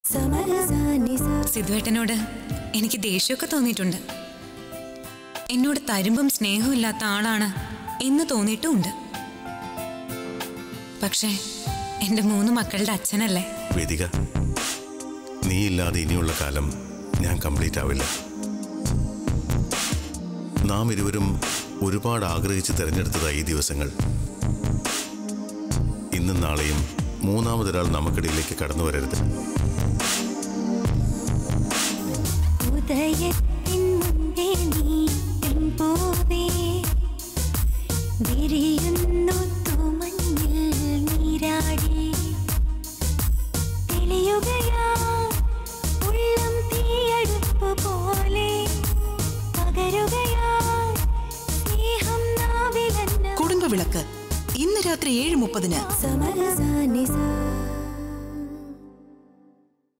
സിദ്ധുവേട്ടനോട് എനിക്ക് ദേഷ്യമൊക്കെ തോന്നിയിട്ടുണ്ട് എന്നോട് തരുമ്പം സ്നേഹമില്ലാത്ത ആളാണ് എന്ന് തോന്നിയിട്ടുമുണ്ട് പക്ഷേ എൻ്റെ മൂന്ന് മക്കളുടെ അച്ഛനല്ലേ വേദിക നീ ഇല്ലാതെ ഇനിയുള്ള കാലം ഞാൻ കംപ്ലീറ്റ് ആവില്ല നാം ഇരുവരും ഒരുപാട് ആഗ്രഹിച്ച് തിരഞ്ഞെടുത്തതായി ഈ ദിവസങ്ങൾ ഇന്നും നാളെയും മൂന്നാമതൊരാൾ നമുക്കിടയിലേക്ക് കടന്നു വരരുത് ഉദയത്തിൻ മുൻപേ നീ പൂവേ വിരിയുന്നു തൂമഞ്ഞിൽ നീരാടി തെളിയുകയാ ഉള്ളം തീയടുപ്പ് പോലെ പകരുകയാ സ്നേഹം നാവിലെന്ന കുടുംബവിളക്ക് ഇന്ന് രാത്രി ഏഴ് മുപ്പതിന് സമരസ